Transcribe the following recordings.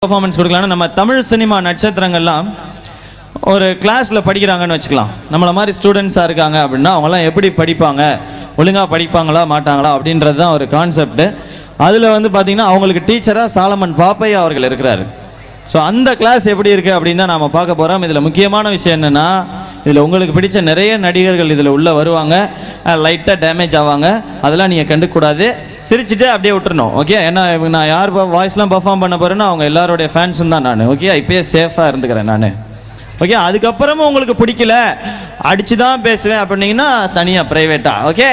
performance கொடுக்கலாம் நம்ம Tamil cinema நட்சத்திரங்கள்லாம் ஒரு கிளாஸ்ல படிக்கிறாங்கன்னு வச்சுக்கலாம் நம்மள மாதிரி ஸ்டூடெண்ட்ஸாக இருக்காங்க அப்படின்னா அவங்கலாம் எப்படி படிப்பாங்க ஒழுங்கா படிப்பாங்களா மாட்டாங்களா அப்படின்றது தான் ஒரு கான்செப்ட் அதுல வந்து பாத்தீங்கன்னா அவங்களுக்கு டீச்சரா சாலமன் பாப்பையா அவர்கள் இருக்கிறாரு ஸோ அந்த கிளாஸ் எப்படி இருக்கு அப்படின்னு தான் நாம பார்க்க போறோம் இதுல முக்கியமான விஷயம் என்னன்னா இதுல உங்களுக்கு பிடிச்ச நிறைய நடிகர்கள் இதுல உள்ள வருவாங்க லைட்டா டேமேஜ் ஆவாங்க அதெல்லாம் நீங்க கண்டுக்கூடாது சிரிச்சுட்டு அப்படியே விட்டுறணும் ஓகே ஏன்னா இவங்க நான் யார் வாய்ஸ்லாம் பர்ஃபார்ம் பண்ண போறேன்னா அவங்க எல்லாருடைய ஃபேன்ஸும் தான் நான் ஓகே இப்பயே சேஃபா இருந்துக்கிறேன் நான் ஓகே அதுக்கப்புறமும் உங்களுக்கு பிடிக்கல அடிச்சு தான் பேசுவேன் அப்படின்னீங்கன்னா தனியா பிரைவேட்டா ஓகே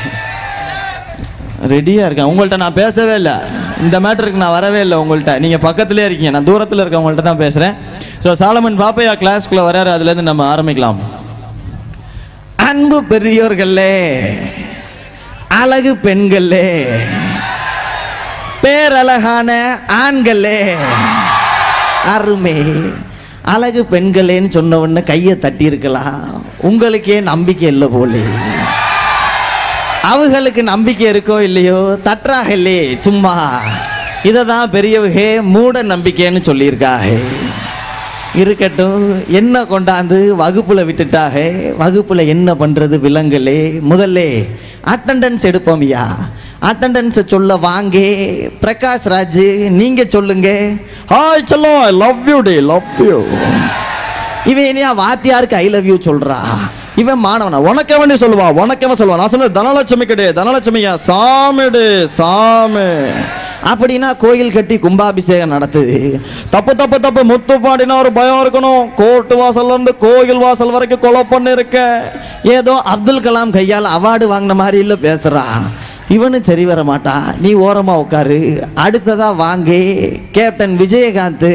ரெடியா இருக்கேன் உங்கள்ட்ட நான் பேசவே இல்லை இந்த மேட்டருக்கு நான் வரவே இல்லை உங்கள்ட்ட நீங்க பக்கத்துலயே இருக்கீங்க நான் தூரத்துல இருக்கவங்கள்ட்ட தான் பேசுறேன் ஸோ சாலமன் பாப்பையா கிளாஸ்க்குள்ள வராரு அதுல இருந்து நம்ம ஆரம்பிக்கலாம் அன்பு பெரியோர்களே அழகு பெண்களே பேரழகான ஆண்களே அருமை அழகு பெண்களேன்னு சொன்ன உடனே கையை தட்டி இருக்கலாம் உங்களுக்கே நம்பிக்கை இல்லை போலே அவங்களுக்கு நம்பிக்கை இருக்கோ இல்லையோ தட்டுறாக இல்லையே சும்மா இதை தான் பெரியவங்க மூட நம்பிக்கைன்னு சொல்லியிருக்காக இருக்கட்டும் என்ன கொண்டாந்து வகுப்புல விட்டுட்டாக வகுப்புல என்ன பண்றது விலங்குலே முதல்ல அட்டண்டன்ஸ் எடுப்போம்யா அட்டண்டன்ஸ் சொல்ல வாங்க பிரகாஷ் ராஜ் நீங்க சொல்லுங்க ஹாய் செல்லோ ஐ லவ் யூ டே லவ் யூ இவன் என்னையா வாத்தியாருக்கு ஐ லவ் யூ சொல்றா இவன் மாணவனா உனக்கவனே சொல்லுவா உனக்கவன் சொல்லுவா நான் சொல்ல தனலட்சுமி கிடையாது தனலட்சுமியா சாமிடு சாமி அப்படின்னா கோயில் கட்டி கும்பாபிஷேகம் நடத்துது தப்பு தப்பு தப்பு முத்து பாடினா ஒரு பயம் இருக்கணும் கோர்ட்டு வாசல்ல இருந்து கோயில் வாசல் வரைக்கும் கொலை பண்ணிருக்க ஏதோ அப்துல் கலாம் கையால் அவார்டு வாங்கின மாதிரி இல்ல பேசுறா இவனும் சரி வர மாட்டான் நீ ஓரமா உட்காரு அடுத்ததா வாங்க கேப்டன் விஜயகாந்த்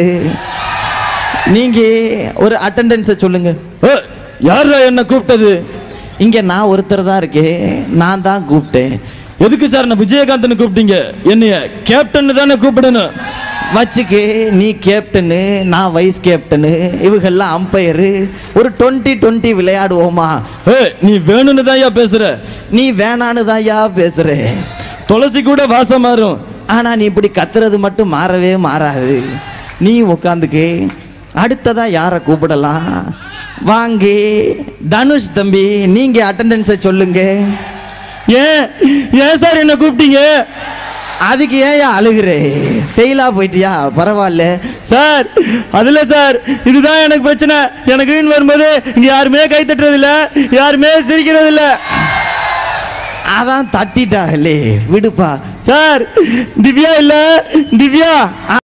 நீங்க ஒரு அட்டெண்டன்ஸை சொல்லுங்க யாரா என்ன கூப்பிட்டது இங்க நான் ஒருத்தர் தான் இருக்கேன் நான் தான் கூப்பிட்டேன் எதுக்கு சார் நான் விஜயகாந்த்னு கூப்பிட்டீங்க என்னைய கேப்டன் தானே கூப்பிடணும் வச்சுக்கு நீ கேப்டனு நான் வைஸ் கேப்டனு இவங்கெல்லாம் அம்பையரு ஒரு டுவெண்ட்டி டுவெண்ட்டி விளையாடுவோமா ஏ நீ வேணும்னு தான்யா பேசுற நீ வேணான்னு தான்யா பேசுற துளசி கூட வாசம் மாறும் ஆனா நீ இப்படி கத்துறது மட்டும் மாறவே மாறாது நீ உட்காந்துக்கு அடுத்ததா யாரை கூப்பிடலாம் வாங்க தனுஷ் தம்பி நீங்க அட்டெண்டன்ஸை சொல்லுங்க ஏன் ஏன் சார் என்ன கூப்பிட்டீங்க அதுக்கு ஏன் அழுகுறே ஃபெயிலா போயிட்டியா பரவாயில்ல சார் அதுல சார் இதுதான் எனக்கு பிரச்சனை எனக்கு வரும்போது இங்க யாருமே கை தட்டுறது இல்ல யாருமே சிரிக்கிறது இல்ல அதான் தட்டிட்டாங்களே விடுப்பா சார் திவ்யா இல்ல திவ்யா